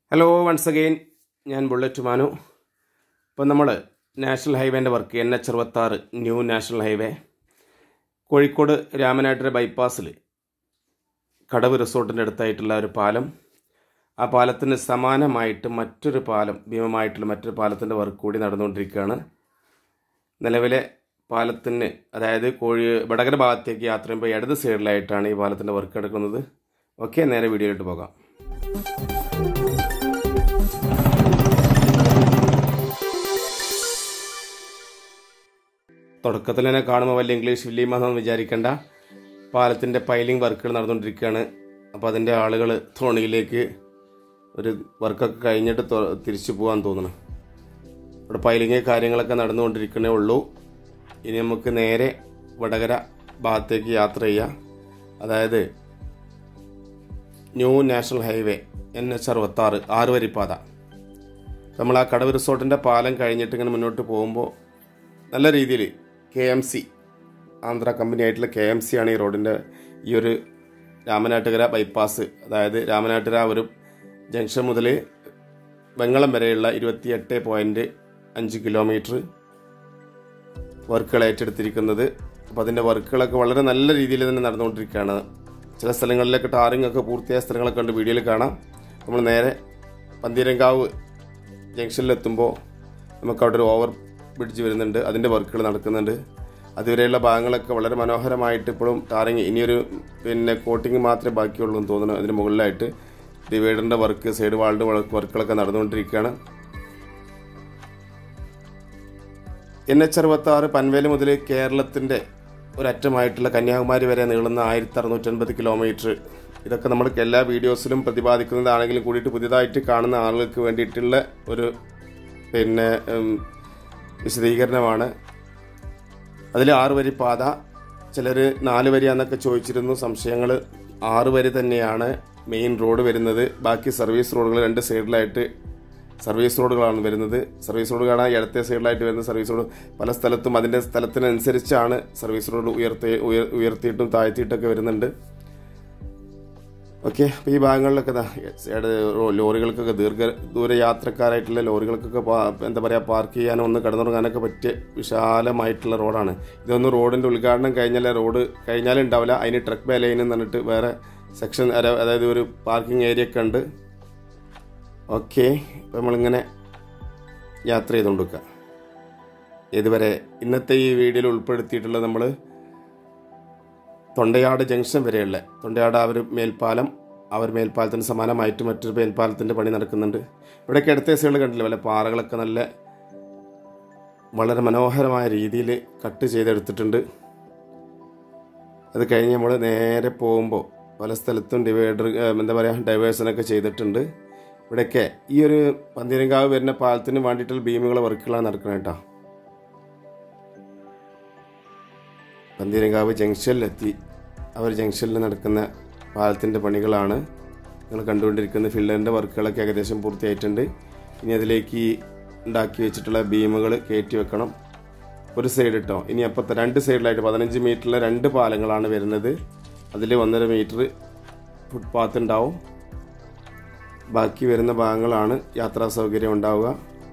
hello once again ഞാൻ bullet Manu ഇപ്പം നമ്മൾ നാഷണൽ ഹൈവേൻ്റെ വർക്ക് എൻ എച്ച് അറുപത്താറ് ന്യൂ നാഷണൽ ഹൈവേ കോഴിക്കോട് രാമനാട്ടുര ബൈപ്പാസിൽ കടവ് റിസോർട്ടിൻ്റെ അടുത്തായിട്ടുള്ള ഒരു പാലം ആ പാലത്തിന് സമാനമായിട്ട് മറ്റൊരു പാലം ഭീമമായിട്ടുള്ള മറ്റൊരു പാലത്തിൻ്റെ വർക്ക് കൂടി നടന്നുകൊണ്ടിരിക്കുകയാണ് നിലവിലെ പാലത്തിന് അതായത് കോഴി വടകര ഭാഗത്തേക്ക് യാത്ര ചെയ്യുമ്പോൾ ഇടത് സൈഡിലായിട്ടാണ് ഈ പാലത്തിൻ്റെ വർക്ക് നടക്കുന്നത് ഓക്കെ നേരെ വീഡിയോയിലോട്ട് പോകാം തുടക്കത്തിൽ തന്നെ കാണുമ്പോൾ വലിയ ഇംഗ്ലീഷ് ഫിലിമാണെന്ന് വിചാരിക്കേണ്ട പാലത്തിൻ്റെ പൈലിംഗ് വർക്കുകൾ നടന്നുകൊണ്ടിരിക്കുകയാണ് അപ്പോൾ അതിൻ്റെ ആളുകൾ തോണിയിലേക്ക് ഒരു വർക്കൊക്കെ കഴിഞ്ഞിട്ട് തൊ- തിരിച്ചു പോകാൻ തോന്നുന്നു ഇവിടെ പൈലിങ് കാര്യങ്ങളൊക്കെ നടന്നുകൊണ്ടിരിക്കണേ ഉള്ളൂ ഇനി നമുക്ക് നേരെ വടകര ഭാഗത്തേക്ക് യാത്ര ചെയ്യാം അതായത് new national highway N H അറുപത്താറ് ആറുവരിപ്പാത നമ്മൾ ആ കടവ് റിസോർട്ടിൻ്റെ പാലം കഴിഞ്ഞിട്ട് ഇങ്ങനെ മുന്നോട്ട് പോകുമ്പോൾ നല്ല രീതിയിൽ K M C Andhra company ആയിട്ടുള്ള കെ എം സി ആണ് ഈ റോഡിൻ്റെ ഈ ഒരു രാമനാട്ടുകര ബൈപ്പാസ് അതായത് രാമനാട്ടുകര ഒരു ജംഗ്ഷൻ മുതൽ വെങ്ങളം വരെയുള്ള ഇരുപത്തിയെട്ട് പോയിൻറ്റ് അഞ്ച് കിലോമീറ്റർ വർക്കുകൾ ഏറ്റെടുത്തിരിക്കുന്നത് അപ്പോൾ അതിൻ്റെ വർക്കുകളൊക്കെ വളരെ നല്ല രീതിയിൽ തന്നെ നടന്നുകൊണ്ടിരിക്കുകയാണ് ചില സ്ഥലങ്ങളിലൊക്കെ ടാറിംഗ് ഒക്കെ പൂർത്തിയായ സ്ഥലങ്ങളൊക്കെ ഉണ്ട് വീഡിയോയിൽ കാണാം നമ്മൾ നേരെ പന്തീരങ്കാവ് ജംഗ്ഷനിലെത്തുമ്പോൾ നമുക്ക് അവിടെ ഒരു ഓവർ ബ്രിഡ്ജ് വരുന്നുണ്ട് അതിൻ്റെ വർക്കുകൾ നടക്കുന്നുണ്ട് അതുവരെയുള്ള ഭാഗങ്ങളൊക്കെ വളരെ മനോഹരമായിട്ട് ഇപ്പോഴും ടാറിങ് ഇനിയൊരു പിന്നെ കോട്ടിങ് മാത്രമേ ബാക്കിയുള്ളൂ എന്ന് തോന്നുന്നു അതിന് മുകളിലായിട്ട് ഡിവൈഡറിൻ്റെ വർക്ക് സൈഡ് വാളിൻ്റെ വർക്കുകളൊക്കെ നടന്നുകൊണ്ടിരിക്കുകയാണ് എൻ എച്ച് അറുപത്തി ആറ് പൻവേല് മുതൽ കേരളത്തിൻ്റെ ഒരറ്റമായിട്ടുള്ള കന്യാകുമാരി വരെ നീളുന്ന ആയിരത്തി അറുന്നൂറ്റൻപത് കിലോമീറ്റർ ഇതൊക്കെ നമ്മൾ എല്ലാ വീഡിയോസിലും പ്രതിപാദിക്കുന്നതാണെങ്കിലും കൂടിയിട്ട് പുതിയതായിട്ട് കാണുന്ന ആളുകൾക്ക് വേണ്ടിയിട്ടുള്ള ഒരു പിന്നെ ഉം, വിശദീകരണമാണ് അതിൽ ആറ് വരി പാത ചിലർ നാല് വരിയാന്നൊക്കെ ചോദിച്ചിരുന്നു സംശയങ്ങൾ ആറ് വരി തന്നെയാണ് മെയിൻ റോഡ് വരുന്നത് ബാക്കി സർവീസ് റോഡുകൾ രണ്ട് സൈഡിലായിട്ട് സർവീസ് റോഡുകളാണ് വരുന്നത് സർവീസ് റോഡ് കാണാൻ ഇടത്തെ സൈഡിലായിട്ട് വരുന്ന സർവീസ് റോഡ് പല സ്ഥലത്തും അതിൻ്റെ സ്ഥലത്തിനനുസരിച്ചാണ് സർവീസ് റോഡ് ഉയർത്തി ഉയർ- ഉയർത്തിയിട്ടും താഴ്ത്തിയിട്ടൊക്കെ വരുന്നുണ്ട് ഓക്കെ അപ്പോൾ ഈ ഭാഗങ്ങളിലൊക്കെ ദാ സൈഡ് റോ- ലോറികൾക്കൊക്കെ ദീർഘ ദൂര യാത്രക്കാരായിട്ടുള്ള ലോറികൾക്കൊക്കെ പാ- എന്താ പറയുക പാർക്ക് ചെയ്യാനോ ഒന്ന് കിടന്നുറങ്ങാനൊക്കെ പറ്റിയ വിശാലമായിട്ടുള്ള റോഡാണ് ഇതൊന്നും റോഡിൻ്റെ ഉദ്ഘാടനം കഴിഞ്ഞാലേ റോഡ് കഴിഞ്ഞാലും ഉണ്ടാവില്ല അതിന് ട്രക്ക് ബേ ലൈൻ എന്ന് പറഞ്ഞിട്ട് വേറെ സെക്ഷൻ അര- അതായത് ഒരു പാർക്കിംഗ് ഏരിയ ഒക്കെ ഉണ്ട് ഓക്കെ അപ്പോൾ നമ്മളിങ്ങനെ യാത്ര ചെയ്തുകൊണ്ടിരിക്കുക ഇതുവരെ ഇന്നത്തെ ഈ വീഡിയോയിൽ ഉൾപ്പെടുത്തിയിട്ടുള്ളത് നമ്മൾ തൊണ്ടയാട് ജംഗ്ഷൻ വരെയുള്ള തൊണ്ടയാട് ആ ഒരു മേൽപ്പാലം ആ ഒരു മേൽപ്പാലത്തിന് സമാനമായിട്ട് മറ്റൊരു മേൽപ്പാലത്തിൻ്റെ പണി നടക്കുന്നുണ്ട് ഇവിടെയൊക്കെ അടുത്ത സൈഡിൽ കണ്ടില്ല വല്ല പാറകളൊക്കെ നല്ല വളരെ മനോഹരമായ രീതിയിൽ കട്ട് ചെയ്തെടുത്തിട്ടുണ്ട് അത് കഴിഞ്ഞ് നമ്മൾ നേരെ പോകുമ്പോൾ പല സ്ഥലത്തും ഡിവൈഡർ എന്താ പറയുക ഡൈവേഴ്സനൊക്കെ ചെയ്തിട്ടുണ്ട് ഇവിടെയൊക്കെ ഈ ഒരു പന്തീരങ്കാവ് വരുന്ന പാലത്തിന് വേണ്ടിയിട്ടുള്ള ഭീമുകളെ വർക്കുകളാണ് നടക്കുന്നത് കേട്ടോ പന്തീരങ്കാവ് ജംഗ്ഷനിലെത്തി അവർ ജംഗ്ഷനിൽ നടക്കുന്ന പാലത്തിൻ്റെ പണികളാണ് നിങ്ങൾ കണ്ടുകൊണ്ടിരിക്കുന്ന ഫില്ലറിൻ്റെ വർക്കുകളൊക്കെ ഏകദേശം പൂർത്തിയായിട്ടുണ്ട് ഇനി അതിലേക്ക് ഈ ഉണ്ടാക്കി വെച്ചിട്ടുള്ള ബീമുകൾ കയറ്റി വെക്കണം ഒരു സൈഡ് ഇട്ടോ ഇനി അപ്പുറത്തെ രണ്ട് സൈഡിലായിട്ട് പതിനഞ്ച് മീറ്ററിലെ രണ്ട് പാലങ്ങളാണ് വരുന്നത് അതിൽ ഒന്നര മീറ്റർ ഫുട്പാത്ത് ഉണ്ടാവും ബാക്കി വരുന്ന ഭാഗങ്ങളാണ് യാത്രാ സൗകര്യം ഉണ്ടാവുക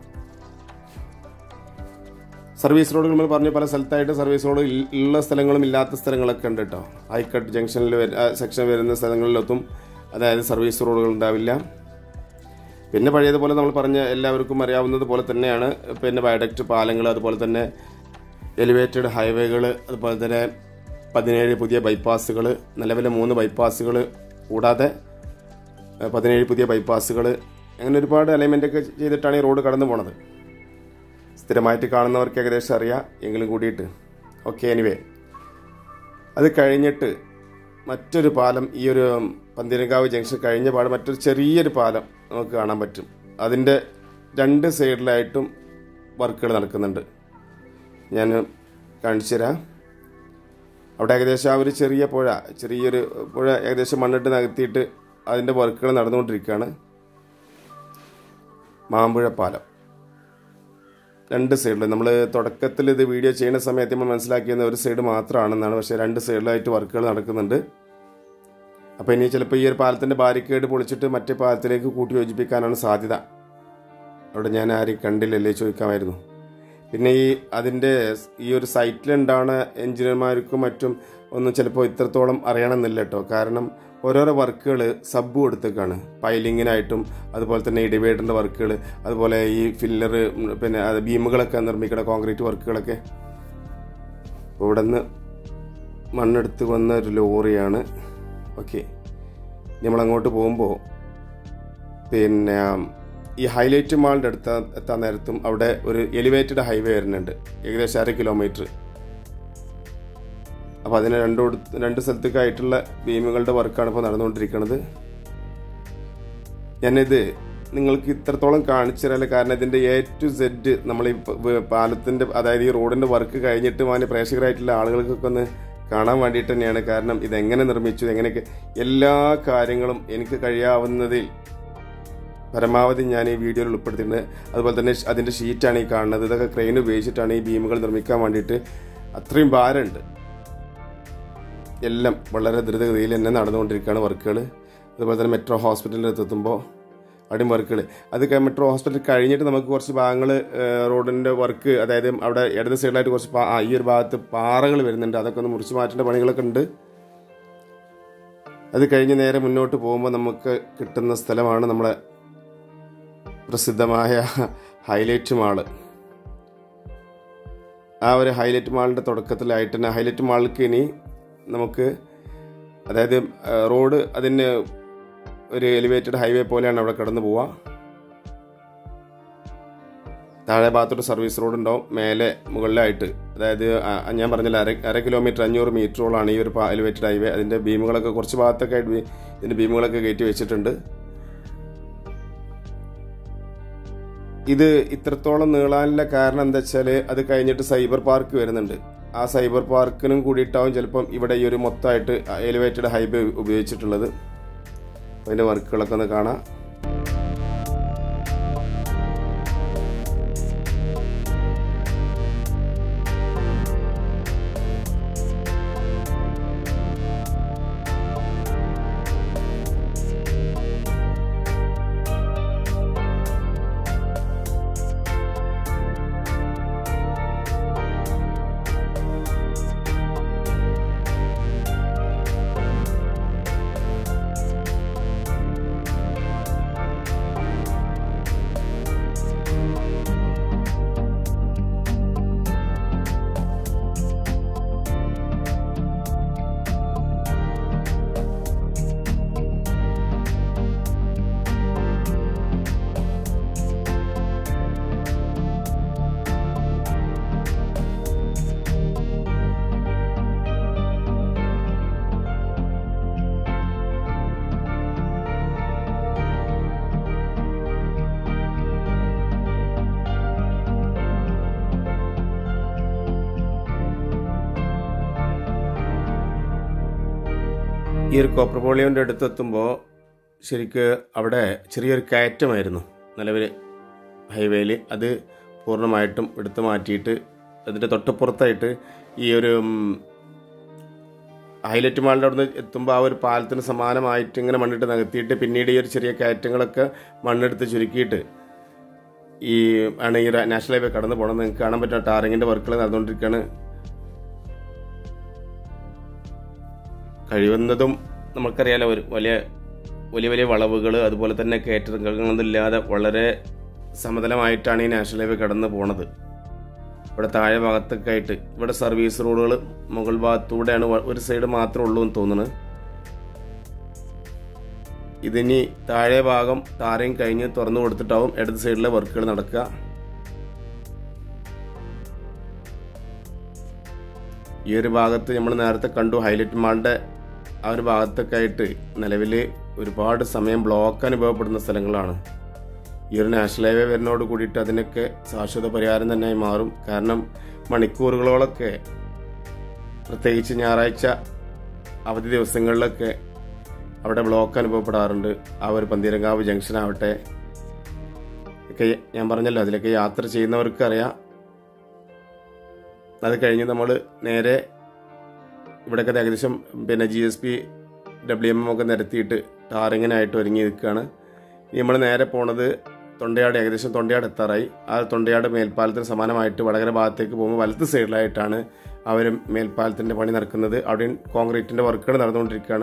സർവീസ് റോഡുകൾ നമ്മൾ പറഞ്ഞു പല സ്ഥലത്തായിട്ട് സർവീസ് റോഡ് ഇൽ- ഉള്ള സ്ഥലങ്ങളും ഇല്ലാത്ത സ്ഥലങ്ങളൊക്കെ ഉണ്ട് കേട്ടോ ഹൈക്കട്ട് ജംഗ്ഷനിൽ സെക്ഷൻ വരുന്ന സ്ഥലങ്ങളിലൊത്തും അതായത് സർവീസ് റോഡുകൾ ഉണ്ടാവില്ല പിന്നെ പഴയതുപോലെ നമ്മൾ പറഞ്ഞ എല്ലാവർക്കും അറിയാവുന്നത് പോലെ തന്നെയാണ് പിന്നെ വയഡക്റ്റ് പാലങ്ങൾ അതുപോലെ തന്നെ എലിവേറ്റഡ് ഹൈവേകൾ അതുപോലെ തന്നെ പതിനേഴ് പുതിയ ബൈപ്പാസുകൾ നിലവിലെ മൂന്ന് ബൈപ്പാസുകൾ കൂടാതെ ഏഹ്, പതിനേഴ് പുതിയ ബൈപ്പാസുകൾ അങ്ങനെ ഒരുപാട് അലൈൻമെൻ്റ് ഒക്കെ ചെയ്തിട്ടാണ് ഈ റോഡ് കടന്നു പോണത് സ്ഥിരമായിട്ട് കാണുന്നവർക്ക് ഏകദേശം അറിയാം എങ്കിലും കൂടിയിട്ട് ഓക്കെ എനിവേ അത് കഴിഞ്ഞിട്ട് മറ്റൊരു പാലം ഈ ഒരു പന്തീരങ്കാവ് ജംഗ്ഷൻ കഴിഞ്ഞ പാട് മറ്റൊരു ചെറിയൊരു പാലം നമുക്ക് കാണാൻ പറ്റും അതിൻ്റെ രണ്ട് സൈഡിലായിട്ടും വർക്കുകൾ നടക്കുന്നുണ്ട് ഞാൻ കാണിച്ചു തരാം അവിടെ ഏകദേശം ആ ഒരു ചെറിയ പുഴ ചെറിയൊരു പുഴ ഏകദേശം മണ്ണിട്ട് നികത്തിയിട്ട് അതിൻ്റെ വർക്കുകൾ നടന്നുകൊണ്ടിരിക്കുകയാണ് മാമ്പുഴ പാലം രണ്ട് സൈഡിൽ നമ്മൾ തുടക്കത്തിൽ ഇത് വീഡിയോ ചെയ്യുന്ന സമയത്ത് നമ്മൾ മനസ്സിലാക്കിയത് ഒരു സൈഡ് മാത്രമാണെന്നാണ് പക്ഷേ രണ്ട് സൈഡിലായിട്ട് വർക്കുകൾ നടക്കുന്നുണ്ട് അപ്പോൾ ഇനി ചിലപ്പോൾ ഈ ഒരു പാലത്തിൻ്റെ ബാരിക്കേഡ് പൊളിച്ചിട്ട് മറ്റേ പാലത്തിലേക്ക് കൂട്ടി യോജിപ്പിക്കാനാണ് സാധ്യത അവിടെ ഞാൻ ആരെയും കണ്ടില്ലല്ലേ ചോദിക്കാമായിരുന്നു പിന്നെ ഈ അതിൻ്റെ ഈ ഒരു സൈറ്റിലുണ്ടാവുന്ന എഞ്ചിനീയർമാർക്കും മറ്റും ഒന്നും ചിലപ്പോൾ ഇത്രത്തോളം അറിയണമെന്നില്ല കേട്ടോ കാരണം ഓരോരോ വർക്കുകൾ സബ് കൊടുത്തേക്കാണ് പൈലിങ്ങിനായിട്ടും അതുപോലെ തന്നെ ഈ ഡിവൈഡറിൻ്റെ വർക്കുകൾ അതുപോലെ ഈ ഫില്ലർ പിന്നെ അത് ബീമുകളൊക്കെ നിർമ്മിക്കുന്ന കോൺക്രീറ്റ് വർക്കുകളൊക്കെ അപ്പോൾ ഇവിടെ നിന്ന് മണ്ണെടുത്ത് വന്ന ഒരു ലോറിയാണ് ഓക്കെ നമ്മളങ്ങോട്ട് പോകുമ്പോൾ പിന്നെ ഈ ഹൈലൈറ്റ് മാളിൻ്റെ അടുത്ത് എത്താൻ നേരത്തും അവിടെ ഒരു എലിവേറ്റഡ് ഹൈവേ വരുന്നുണ്ട് ഏകദേശം അര കിലോമീറ്റർ അപ്പോൾ അതിന് രണ്ട് രണ്ട് സ്ഥലത്തേക്കായിട്ടുള്ള ബീമുകളുടെ വർക്കാണ് ഇപ്പോൾ നടന്നുകൊണ്ടിരിക്കുന്നത് ഞാനിത് നിങ്ങൾക്ക് ഇത്രത്തോളം കാണിച്ചു തരാല്ല കാരണം ഇതിൻ്റെ എ ടു സെഡ് നമ്മൾ ഈ പാലത്തിൻ്റെ അതായത് ഈ റോഡിൻ്റെ വർക്ക് കഴിഞ്ഞിട്ട് മാന്യ പ്രേക്ഷകരായിട്ടുള്ള ആളുകൾക്കൊക്കെ ഒന്ന് കാണാൻ വേണ്ടിയിട്ട് തന്നെയാണ് കാരണം ഇതെങ്ങനെ നിർമ്മിച്ചു എങ്ങനെയൊക്കെ എല്ലാ കാര്യങ്ങളും എനിക്ക് കഴിയാവുന്നതിൽ പരമാവധി ഞാൻ ഈ വീഡിയോയിൽ ഉൾപ്പെടുത്തിയിട്ടുണ്ട് അതുപോലെ തന്നെ അതിൻ്റെ ഷീറ്റാണ് ഈ കാണുന്നത് ഇതൊക്കെ ക്രെയിൻ ഉപയോഗിച്ചിട്ടാണ് ഈ ബീമുകൾ നിർമ്മിക്കാൻ വേണ്ടിയിട്ട് അത്രയും ഭാരമുണ്ട് എല്ലാം വളരെ ദ്രുതഗതിയിൽ തന്നെ നടന്നുകൊണ്ടിരിക്കുകയാണ് വർക്കുകൾ അതുപോലെ തന്നെ മെട്രോ ഹോസ്പിറ്റലിൽ എത്തുമ്പോൾ അടിയും വർക്കുകൾ അത് മെട്രോ ഹോസ്പിറ്റൽ കഴിഞ്ഞിട്ട് നമുക്ക് കുറച്ച് ഭാഗങ്ങൾ റോഡിൻ്റെ വർക്ക് അതായത് അവിടെ ഇടത് സൈഡിലായിട്ട് കുറച്ച് ഈ ഒരു ഭാഗത്ത് പാറകൾ വരുന്നുണ്ട് അതൊക്കെ ഒന്ന് മുറിച്ച് മാറ്റേണ്ട പണികളൊക്കെ ഉണ്ട് അത് കഴിഞ്ഞ് നേരെ മുന്നോട്ട് പോകുമ്പോൾ നമുക്ക് കിട്ടുന്ന സ്ഥലമാണ് നമ്മളെ പ്രസിദ്ധമായ ഹൈലൈറ്റ് മാള് ആ ഒരു ഹൈലൈറ്റ് മാളിൻ്റെ തുടക്കത്തിലായിട്ട് തന്നെ ഹൈലൈറ്റ് മാളിലേക്ക് ഇനി നമുക്ക് അതായത് റോഡ് അതിന് ഒരു എലിവേറ്റഡ് ഹൈവേ പോലെയാണ് അവിടെ കടന്നു പോവുക താഴെ ഭാഗത്തോട്ട് സർവീസ് റോഡ് ഉണ്ടാവും മേലെ മുകളിലായിട്ട് അതായത് ഞാൻ പറഞ്ഞില്ല അര അര കിലോമീറ്റർ അഞ്ഞൂറ് മീറ്ററോളാണ് ഈ ഒരു എലിവേറ്റഡ് ഹൈവേ അതിൻ്റെ ബീമുകളൊക്കെ കുറച്ച് ഭാഗത്തൊക്കെ ആയിട്ട് ഇതിൻ്റെ ബീമുകളൊക്കെ കയറ്റി വെച്ചിട്ടുണ്ട് ഇത് ഇത്രത്തോളം നീളാനുള്ള കാരണം എന്താ വെച്ചാൽ അത് കഴിഞ്ഞിട്ട് സൈബർ പാർക്ക് വരുന്നുണ്ട് ആ സൈബർ പാർക്കിനും കൂടിയിട്ടാവും ചിലപ്പം ഇവിടെ ഈ ഒരു മൊത്തമായിട്ട് എലിവേറ്റഡ് ഹൈവേ ഉപയോഗിച്ചിട്ടുള്ളത് അതിൻ്റെ വർക്കുകളൊക്കെ ഒന്ന് കാണാം ഈ ഒരു കോപ്രപോളിയോൻ്റെ അടുത്തെത്തുമ്പോൾ ശരിക്ക് അവിടെ ചെറിയൊരു കയറ്റമായിരുന്നു നിലവിൽ ഹൈവേയിൽ അത് പൂർണ്ണമായിട്ടും എടുത്തു മാറ്റിയിട്ട് അതിൻ്റെ തൊട്ടപ്പുറത്തായിട്ട് ഈ ഒരു ഹൈലൈറ്റ് മാളിൻ്റെ അവിടെ നിന്ന് എത്തുമ്പോൾ ആ ഒരു പാലത്തിന് സമാനമായിട്ട് ഇങ്ങനെ മണ്ണിട്ട് നികത്തിയിട്ട് പിന്നീട് ഈ ഒരു ചെറിയ കയറ്റങ്ങളൊക്കെ മണ്ണെടുത്ത് ചുരുക്കിയിട്ട് ഈ ആണ് ഈ നാഷണൽ ഹൈവേ കടന്നു പോകണം നിങ്ങൾക്ക് കാണാൻ പറ്റുന്ന ടാറിങ്ങിൻ്റെ വർക്കുകൾ നടന്നുകൊണ്ടിരിക്കുകയാണ് കഴിയുന്നതും നമുക്കറിയാലോ ഒരു വലിയ വലിയ വലിയ വളവുകൾ അതുപോലെ തന്നെ കയറ്റങ്ങളൊന്നും ഇല്ലാതെ വളരെ സമതലമായിട്ടാണ് ഈ നാഷണൽ ഹൈവേ കടന്നു പോണത് ഇവിടെ താഴെ ഭാഗത്തൊക്കെ ആയിട്ട് ഇവിടെ സർവീസ് റോഡുകൾ മുകൾ ഭാഗത്തൂടെയാണ് ഒരു സൈഡ് മാത്രമേ ഉള്ളൂ എന്ന് തോന്നുന്നത് ഇതിനി താഴെ ഭാഗം താരയും കഴിഞ്ഞ് തുറന്നു കൊടുത്തിട്ടാവും ഇടത് സൈഡിലെ വർക്കുകൾ നടക്കുക ഈ ഒരു ഭാഗത്ത് നമ്മൾ നേരത്തെ കണ്ടു ഹൈലൈറ്റ് മാളിൻ്റെ ആ ഒരു ഭാഗത്തൊക്കെ ആയിട്ട് നിലവിൽ ഒരുപാട് സമയം ബ്ലോക്ക് അനുഭവപ്പെടുന്ന സ്ഥലങ്ങളാണ് ഈ ഒരു നാഷണൽ ഹൈവേ വരുന്നതോട് കൂടിയിട്ട് അതിനൊക്കെ ശാശ്വത പരിഹാരം തന്നെയായി മാറും കാരണം മണിക്കൂറുകളോളൊക്കെ പ്രത്യേകിച്ച് ഞായറാഴ്ച അവധി ദിവസങ്ങളിലൊക്കെ അവിടെ ബ്ലോക്ക് അനുഭവപ്പെടാറുണ്ട് ആ ഒരു പന്തീരങ്കാവ് ജംഗ്ഷൻ ആവട്ടെ ഒക്കെ ഞാൻ പറഞ്ഞല്ലോ അതിലൊക്കെ യാത്ര ചെയ്യുന്നവർക്ക് അറിയാം അത് കഴിഞ്ഞ് നമ്മൾ നേരെ ഇവിടെയൊക്കെ ഏകദേശം പിന്നെ G S P W M ഒക്കെ നിരത്തിയിട്ട് ടാറിങ്ങിനായിട്ട് ഒരുങ്ങി നിൽക്കുകയാണ് ഇനി നമ്മൾ നേരെ പോണത് തൊണ്ടയാട് ഏകദേശം തൊണ്ടയാട് എത്താറായി ആ തൊണ്ടയാട് മേൽപ്പാലത്തിന് സമാനമായിട്ട് വടകര ഭാഗത്തേക്ക് പോകുമ്പോൾ വലത്ത് സൈഡിലായിട്ടാണ് അവർ മേൽപ്പാലത്തിൻ്റെ പണി നടക്കുന്നത് അവിടെയും കോൺക്രീറ്റിൻ്റെ വർക്കുകൾ നടന്നുകൊണ്ടിരിക്കുകയാണ്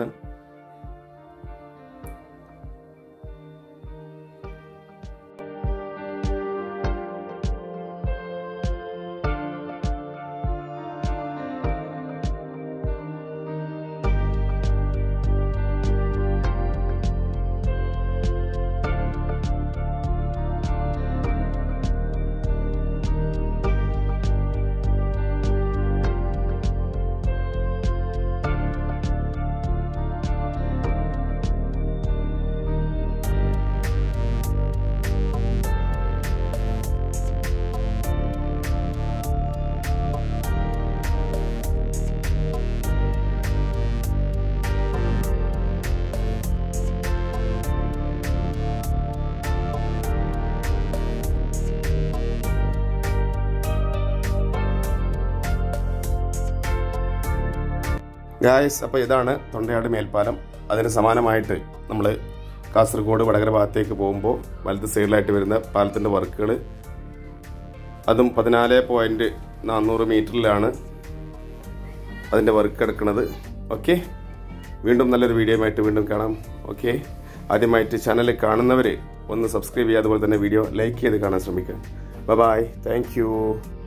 ഗായസ് അപ്പോൾ ഇതാണ് തൊണ്ടയാട് മേൽപ്പാലം അതിന് സമാനമായിട്ട് നമ്മൾ കാസർഗോഡ് വടകര ഭാഗത്തേക്ക് പോകുമ്പോൾ വലത് സൈഡിലായിട്ട് വരുന്ന പാലത്തിൻ്റെ വർക്കുകൾ അതും പതിനാല് പോയിൻറ്റ് നാനൂറ് മീറ്ററിലാണ് അതിൻ്റെ വർക്ക് എടുക്കുന്നത് ഓക്കെ വീണ്ടും നല്ലൊരു വീഡിയോയുമായിട്ട് വീണ്ടും കാണാം ഓക്കെ ആദ്യമായിട്ട് ചാനൽ കാണുന്നവർ ഒന്ന് സബ്സ്ക്രൈബ് ചെയ്യുക അതുപോലെ തന്നെ വീഡിയോ ലൈക്ക് ചെയ്ത് കാണാൻ ശ്രമിക്കുക ബൈ താങ്ക്